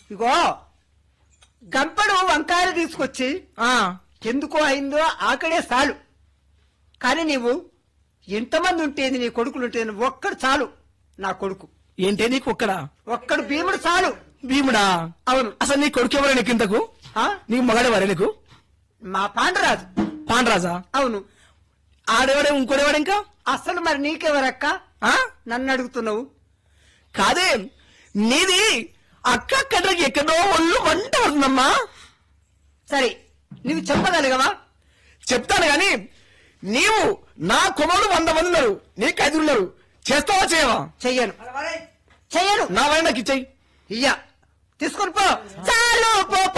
ఇగో గంపడు వంకాయలు తీసుకొచ్చి ఆ ఎందుకో అయిందో ఆకడే చాలు కానీ నీవు ఎంతమంది ఉంటేది నీ కొడుకులు ఉంటేది ఒక్కడు చాలు నా కొడుకు ఏంటే నీకు ఒక్కడా ఒక్కడు భీముడు చాలు భీముడా అవును అసలు నీ కొడుకు ఎవరు నీకు ఇంతకు ఆ? నీకు మగాడెవరే నీకు మా పాండరాజు పాండరాజా అవును ఆడేవాడే ఇంకోడేవాడు ఇంకా అసలు మరి నీకెవరక్క ఆ? నన్ను అడుగుతున్నావు కాదే నీది అక్క కట్టకి ఎక్కడో ఒళ్ళు వంట అవుతుందమ్మా సరే నువ్వు చెప్పగలిగవా చెప్తాను గాని నీవు నా కుమారుడు వంద మంది ఉన్నారు నీకు ఐదు ఉన్నారు చేస్తావా చేయవా చెయ్యను చెయ్యను నా వాయి నాకు ఇచ్చేయి ఇయ్యా తీసుకొని పో చాలు పో